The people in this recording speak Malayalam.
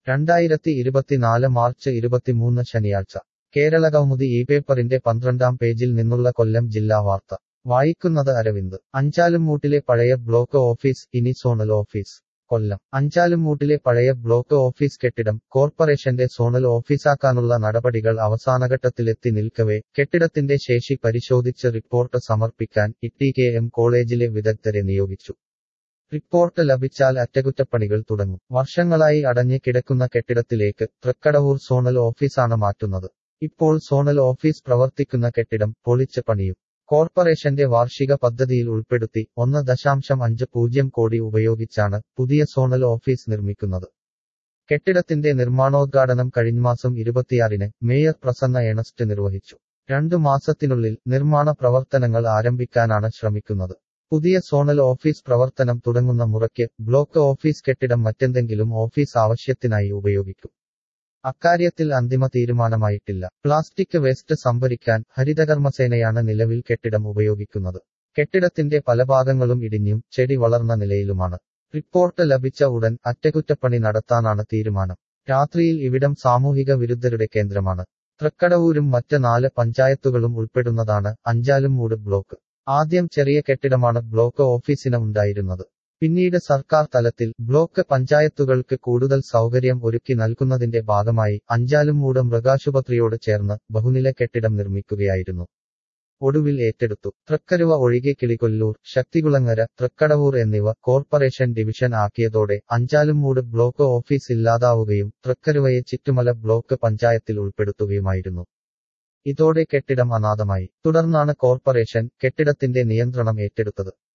രണ്ടായിരത്തി ഇരുപത്തിനാല് മാർച്ച് ഇരുപത്തിമൂന്ന് ശനിയാഴ്ച കേരളകൗമുദി ഈ പേപ്പറിന്റെ പന്ത്രണ്ടാം പേജിൽ നിന്നുള്ള കൊല്ലം ജില്ലാ വാർത്ത വായിക്കുന്നത് അരവിന്ദ് അഞ്ചാലുംമൂട്ടിലെ പഴയ ബ്ലോക്ക് ഓഫീസ് ഇനി സോണൽ ഓഫീസ് കൊല്ലം അഞ്ചാലുംമൂട്ടിലെ പഴയ ബ്ലോക്ക് ഓഫീസ് കെട്ടിടം കോർപ്പറേഷന്റെ സോണൽ ഓഫീസാക്കാനുള്ള നടപടികൾ അവസാനഘട്ടത്തിലെത്തി നിൽക്കവേ കെട്ടിടത്തിന്റെ ശേഷി പരിശോധിച്ച് റിപ്പോർട്ട് സമർപ്പിക്കാൻ ഇ കെ എം കോളേജിലെ വിദഗ്ധരെ നിയോഗിച്ചു റിപ്പോർട്ട് ലഭിച്ചാൽ അറ്റകുറ്റപ്പണികൾ തുടങ്ങും വർഷങ്ങളായി അടഞ്ഞു കിടക്കുന്ന കെട്ടിടത്തിലേക്ക് തൃക്കടവൂർ സോണൽ ഓഫീസാണ് മാറ്റുന്നത് ഇപ്പോൾ സോണൽ ഓഫീസ് പ്രവർത്തിക്കുന്ന കെട്ടിടം പൊളിച്ച് പണിയും കോർപ്പറേഷന്റെ വാർഷിക പദ്ധതിയിൽ ഉൾപ്പെടുത്തി ഒന്ന് ദശാംശം അഞ്ച് പൂജ്യം കോടി ഉപയോഗിച്ചാണ് പുതിയ സോണൽ ഓഫീസ് നിർമ്മിക്കുന്നത് കെട്ടിടത്തിന്റെ നിർമ്മാണോദ്ഘാടനം കഴിഞ്ഞമാസം ഇരുപത്തിയാറിന് മേയർ പ്രസന്ന എണസ്റ്റ് നിർവഹിച്ചു രണ്ടു മാസത്തിനുള്ളിൽ നിർമ്മാണ പ്രവർത്തനങ്ങൾ ആരംഭിക്കാനാണ് ശ്രമിക്കുന്നത് പുതിയ സോണൽ ഓഫീസ് പ്രവർത്തനം തുടങ്ങുന്ന മുറയ്ക്ക് ബ്ലോക്ക് ഓഫീസ് കെട്ടിടം മറ്റെന്തെങ്കിലും ഓഫീസ് ആവശ്യത്തിനായി ഉപയോഗിക്കും അക്കാര്യത്തിൽ അന്തിമ തീരുമാനമായിട്ടില്ല പ്ലാസ്റ്റിക് വേസ്റ്റ് സംഭരിക്കാൻ ഹരിതകർമ്മസേനയാണ് നിലവിൽ കെട്ടിടം ഉപയോഗിക്കുന്നത് കെട്ടിടത്തിന്റെ പല ഭാഗങ്ങളും ഇടിഞ്ഞും ചെടി വളർന്ന നിലയിലുമാണ് റിപ്പോർട്ട് ലഭിച്ച ഉടൻ അറ്റകുറ്റപ്പണി നടത്താനാണ് തീരുമാനം രാത്രിയിൽ ഇവിടം സാമൂഹിക വിരുദ്ധരുടെ കേന്ദ്രമാണ് തൃക്കടവൂരും മറ്റ് നാല് പഞ്ചായത്തുകളും ഉൾപ്പെടുന്നതാണ് അഞ്ചാലുംമൂട് ബ്ലോക്ക് ആദ്യം ചെറിയ കെട്ടിടമാണ് ബ്ലോക്ക് ഓഫീസിന് ഉണ്ടായിരുന്നത് പിന്നീട് സർക്കാർ തലത്തിൽ ബ്ലോക്ക് പഞ്ചായത്തുകൾക്ക് കൂടുതൽ സൗകര്യം ഒരുക്കി നൽകുന്നതിന്റെ ഭാഗമായി അഞ്ചാലുംമൂട് മൃഗാശുപത്രിയോട് ചേർന്ന് ബഹുനില കെട്ടിടം നിർമ്മിക്കുകയായിരുന്നു ഒടുവിൽ ഏറ്റെടുത്തു തൃക്കരുവ ഒഴികെ കിളികൊല്ലൂർ ശക്തികുളങ്ങര തൃക്കടവൂർ എന്നിവ കോർപ്പറേഷൻ ഡിവിഷൻ ആക്കിയതോടെ അഞ്ചാലുംമൂട് ബ്ലോക്ക് ഓഫീസ് ഇല്ലാതാവുകയും തൃക്കരുവയെ ചിറ്റുമല ബ്ലോക്ക് പഞ്ചായത്തിൽ ഉൾപ്പെടുത്തുകയുമായിരുന്നു ഇതോടെ കെട്ടിടം അനാഥമായി തുടർന്നാണ് കോർപ്പറേഷൻ കെട്ടിടത്തിന്റെ നിയന്ത്രണം ഏറ്റെടുത്തത്